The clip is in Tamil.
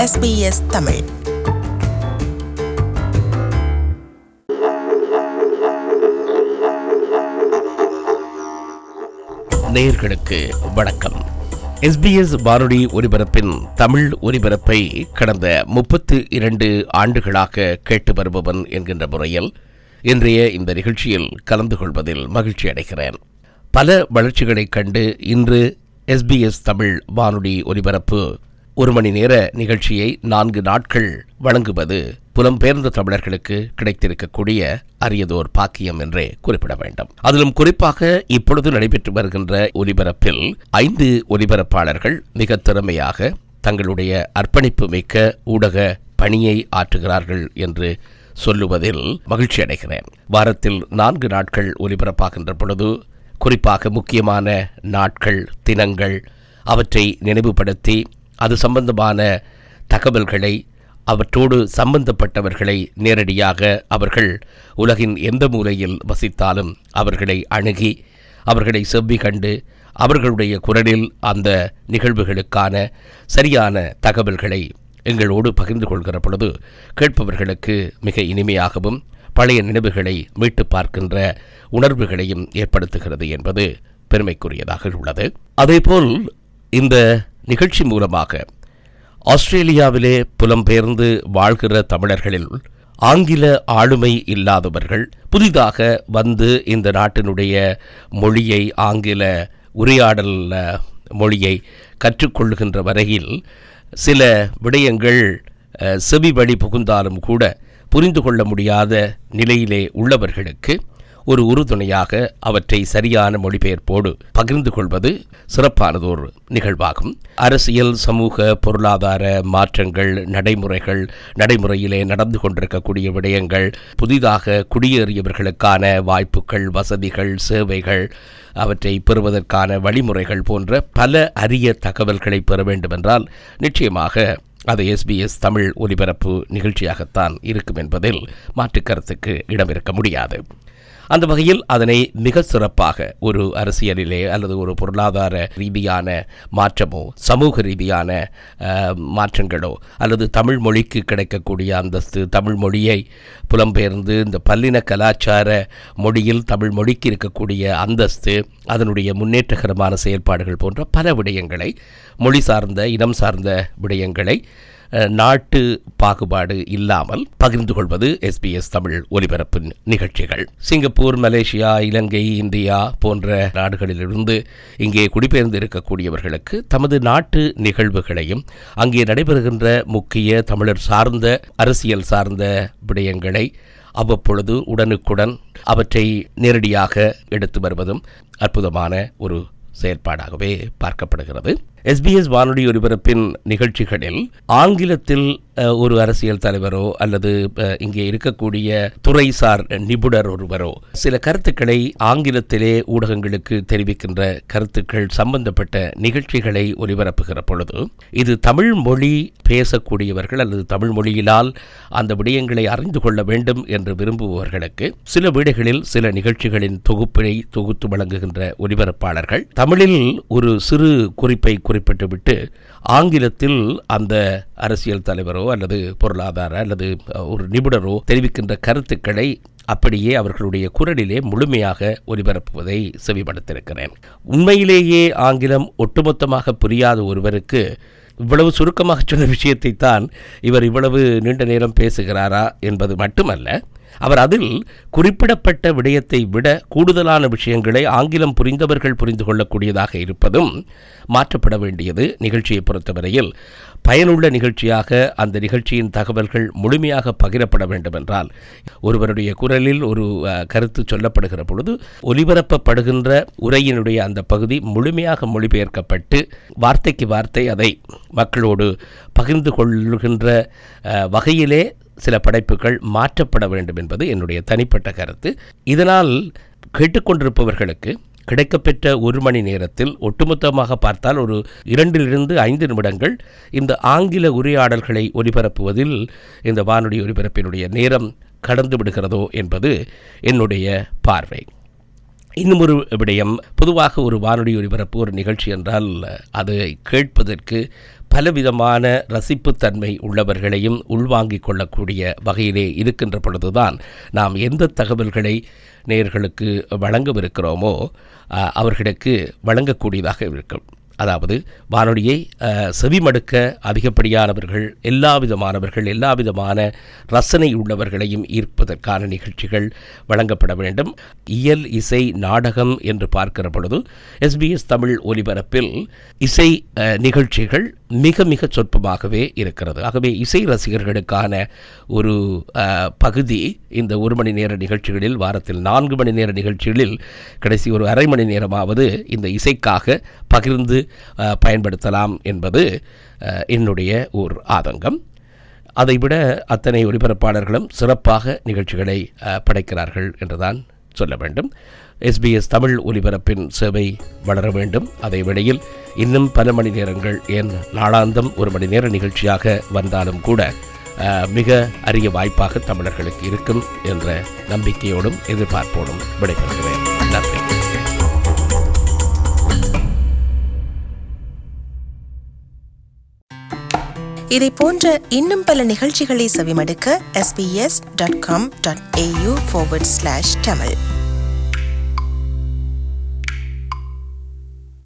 SBS தமிழ் நேயர்களுக்கு வணக்கம் எஸ்பிஎஸ் வானொலி ஒலிபரப்பின் தமிழ் ஒலிபரப்பை கடந்த முப்பத்து இரண்டு ஆண்டுகளாக கேட்டு வருபவன் என்கின்ற முறையில் இன்றைய இந்த நிகழ்ச்சியில் கலந்து கொள்வதில் மகிழ்ச்சி அடைகிறேன் பல வளர்ச்சிகளைக் கண்டு இன்று எஸ்பிஎஸ் தமிழ் வானொலி ஒலிபரப்பு ஒரு மணி நேர நிகழ்ச்சியை நான்கு நாட்கள் வழங்குவது புலம்பெயர்ந்த தமிழர்களுக்கு கிடைத்திருக்கக்கூடிய அரியதோர் பாக்கியம் என்றே குறிப்பிட வேண்டும் அதிலும் குறிப்பாக இப்பொழுது நடைபெற்று வருகின்ற ஒலிபரப்பில் ஐந்து ஒலிபரப்பாளர்கள் மிக திறமையாக தங்களுடைய அர்ப்பணிப்பு மிக்க ஊடக பணியை ஆற்றுகிறார்கள் என்று சொல்லுவதில் மகிழ்ச்சி அடைகிறேன் வாரத்தில் நான்கு நாட்கள் ஒலிபரப்பாகின்ற பொழுது குறிப்பாக முக்கியமான நாட்கள் தினங்கள் அவற்றை நினைவுபடுத்தி அது சம்பந்தமான தகவல்களை அவற்றோடு சம்பந்தப்பட்டவர்களை நேரடியாக அவர்கள் உலகின் எந்த மூலையில் வசித்தாலும் அவர்களை அணுகி அவர்களை செவ்வி கண்டு அவர்களுடைய குரலில் அந்த நிகழ்வுகளுக்கான சரியான தகவல்களை எங்களோடு பகிர்ந்து கொள்கிற பொழுது கேட்பவர்களுக்கு மிக இனிமையாகவும் பழைய நினைவுகளை மீட்டு பார்க்கின்ற உணர்வுகளையும் ஏற்படுத்துகிறது என்பது பெருமைக்குரியதாக உள்ளது அதேபோல் இந்த நிகழ்ச்சி மூலமாக ஆஸ்திரேலியாவிலே புலம்பெயர்ந்து வாழ்கிற தமிழர்களில் ஆங்கில ஆளுமை இல்லாதவர்கள் புதிதாக வந்து இந்த நாட்டினுடைய மொழியை ஆங்கில உரையாடல் அஹ், மொழியை கற்றுக்கொள்ளுகின்ற வரையில் சில விடயங்கள் அஹ், செவி வழி புகுந்தாலும் கூட புரிந்து கொள்ள முடியாத நிலையிலே உள்ளவர்களுக்கு ஒரு உறுதுணையாக அவற்றை சரியான மொழிபெயர்ப்போடு பகிர்ந்து கொள்வது சிறப்பானதோர் நிகழ்வாகும் அரசியல் சமூக பொருளாதார மாற்றங்கள் நடைமுறைகள் நடைமுறையிலே நடந்து கொண்டிருக்கக்கூடிய விடயங்கள் புதிதாக குடியேறியவர்களுக்கான வாய்ப்புகள் வசதிகள் சேவைகள் அவற்றை பெறுவதற்கான வழிமுறைகள் போன்ற பல அரிய தகவல்களை பெற வேண்டுமென்றால் நிச்சயமாக அது எஸ்பிஎஸ் தமிழ் ஒலிபரப்பு நிகழ்ச்சியாகத்தான் இருக்கும் என்பதில் மாற்றுக் கருத்துக்கு இடம் இருக்க முடியாது அந்த வகையில் அதனை மிக சிறப்பாக ஒரு அரசியலிலே அல்லது ஒரு பொருளாதார ரீதியான மாற்றமோ சமூக ரீதியான அஹ், மாற்றங்களோ அல்லது தமிழ் மொழிக்கு கிடைக்கக்கூடிய அந்தஸ்து தமிழ் மொழியை புலம்பெயர்ந்து இந்த பல்லின கலாச்சார மொழியில் தமிழ் மொழிக்கு இருக்கக்கூடிய அந்தஸ்து அதனுடைய முன்னேற்றகரமான செயல்பாடுகள் போன்ற பல விடயங்களை மொழி சார்ந்த இனம் சார்ந்த விடயங்களை அஹ், நாட்டு பாகுபாடு இல்லாமல் பகிர்ந்து கொள்வது எஸ்பிஎஸ் தமிழ் ஒலிபரப்பின் நிகழ்ச்சிகள் சிங்கப்பூர் மலேசியா இலங்கை இந்தியா போன்ற நாடுகளிலிருந்து இங்கே குடிபெயர்ந்து இருக்கக்கூடியவர்களுக்கு தமது நாட்டு நிகழ்வுகளையும் அங்கே நடைபெறுகின்ற முக்கிய தமிழர் சார்ந்த அரசியல் சார்ந்த விடயங்களை அவ்வப்பொழுது உடனுக்குடன் அவற்றை நேரடியாக எடுத்து வருவதும் அற்புதமான ஒரு செயற்பாடாகவே பார்க்கப்படுகிறது எஸ்பிஎஸ் வானொலி ஒலிபரப்பின் நிகழ்ச்சிகளில் ஆங்கிலத்தில் அஹ், ஒரு அரசியல் தலைவரோ அல்லது அஹ், இங்கே இருக்கக்கூடிய துறைசார் நிபுணர் ஒருவரோ சில கருத்துக்களை ஆங்கிலத்திலே ஊடகங்களுக்கு தெரிவிக்கின்ற கருத்துக்கள் சம்பந்தப்பட்ட நிகழ்ச்சிகளை ஒலிபரப்புகிற பொழுது இது தமிழ் மொழி பேசக்கூடியவர்கள் அல்லது தமிழ் மொழியினால் அந்த விடயங்களை அறிந்து கொள்ள வேண்டும் என்று விரும்புபவர்களுக்கு சில வீடுகளில் சில நிகழ்ச்சிகளின் தொகுப்பினை தொகுத்து வழங்குகின்ற ஒலிபரப்பாளர்கள் தமிழில் ஒரு சிறு குறிப்பை குறிப்பிட்டுவிட்டு ஆங்கிலத்தில் அந்த அரசியல் தலைவரோ அல்லது பொருளாதார அல்லது அஹ், ஒரு நிபுணரோ தெரிவிக்கின்ற கருத்துக்களை அப்படியே அவர்களுடைய குரலிலே முழுமையாக ஒலிபரப்புவதை செவிமடுத்திருக்கிறேன் உண்மையிலேயே ஆங்கிலம் ஒட்டுமொத்தமாக புரியாத ஒருவருக்கு இவ்வளவு சுருக்கமாக சொன்ன விஷயத்தை தான் இவர் இவ்வளவு நீண்ட நேரம் பேசுகிறாரா என்பது மட்டுமல்ல அவர் அதில் குறிப்பிடப்பட்ட விடயத்தை விட கூடுதலான விஷயங்களை ஆங்கிலம் புரிந்தவர்கள் புரிந்து கொள்ளக்கூடியதாக இருப்பதும் மாற்றப்பட வேண்டியது நிகழ்ச்சியை பொறுத்தவரையில் பயனுள்ள நிகழ்ச்சியாக அந்த நிகழ்ச்சியின் தகவல்கள் முழுமையாக பகிரப்பட வேண்டுமென்றால் ஒருவருடைய குரலில் ஒரு அஹ், கருத்து சொல்லப்படுகிற பொழுது ஒலிபரப்பப்படுகின்ற உரையினுடைய அந்த பகுதி முழுமையாக மொழிபெயர்க்கப்பட்டு வார்த்தைக்கு வார்த்தை அதை மக்களோடு பகிர்ந்து கொள்கின்ற அஹ், வகையிலே சில படைப்புகள் மாற்றப்பட வேண்டும் என்பது என்னுடைய தனிப்பட்ட கருத்து இதனால் கேட்டுக்கொண்டிருப்பவர்களுக்கு கிடைக்கப்பெற்ற ஒரு மணி நேரத்தில் ஒட்டுமொத்தமாக பார்த்தால் ஒரு இரண்டிலிருந்து ஐந்து நிமிடங்கள் இந்த ஆங்கில உரையாடல்களை ஒலிபரப்புவதில் இந்த வானொலி ஒலிபரப்பினுடைய நேரம் கடந்து விடுகிறதோ என்பது என்னுடைய பார்வை இன்னும் ஒரு விடயம் பொதுவாக ஒரு வானொலி ஒலிபரப்பு ஒரு நிகழ்ச்சி என்றால் அதை கேட்பதற்கு பலவிதமான ரசிப்புத்தன்மை உள்ளவர்களையும் உள்வாங்கிக் கொள்ளக்கூடிய வகையிலே இருக்கின்ற பொழுதுதான் நாம் எந்த தகவல்களை நேர்களுக்கு வழங்கவிருக்கிறோமோ அஹ், அவர்களுக்கு வழங்கக்கூடியதாக இருக்கும் அதாவது வானொலியை அஹ், செவிமடுக்க அதிகப்படியானவர்கள் எல்லா விதமானவர்கள் எல்லா விதமான ரசனை உள்ளவர்களையும் ஈர்ப்பதற்கான நிகழ்ச்சிகள் வழங்கப்பட வேண்டும் இயல் இசை நாடகம் என்று பார்க்கிற பொழுது எஸ்பிஎஸ் தமிழ் ஒலிபரப்பில் இசை அஹ், நிகழ்ச்சிகள் மிக மிக சொற்பமாகவே இருக்கிறது ஆகவே இசை ரசிகர்களுக்கான ஒரு அஹ், பகுதி இந்த ஒரு மணி நேர நிகழ்ச்சிகளில் வாரத்தில் நான்கு மணி நேர நிகழ்ச்சிகளில் கடைசி ஒரு அரை மணி நேரமாவது இந்த இசைக்காக பகிர்ந்து அஹ், பயன்படுத்தலாம் என்பது அஹ், என்னுடைய ஒரு ஆதங்கம் அதைவிட அத்தனை ஒலிபரப்பாளர்களும் சிறப்பாக நிகழ்ச்சிகளை அஹ், படைக்கிறார்கள் என்றுதான் சொல்ல வேண்டும் எஸ்பிஎஸ் தமிழ் ஒலிபரப்பின் சேவை வளர வேண்டும் அதை விடையில் இன்னும் பல மணி நேரங்கள் ஏன் நாளாந்தம் ஒரு மணி நேர நிகழ்ச்சியாக வந்தாலும் கூட அஹ், மிக அரிய வாய்ப்பாக தமிழர்களுக்கு இருக்கும் என்ற நம்பிக்கையோடும் எதிர்பார்ப்போடும் விடைபெறுகிறேன் நன்றி இதை போன்ற இன்னும் பல நிகழ்ச்சிகளை செவிமடுக்க sbs.com.au forward slash tamil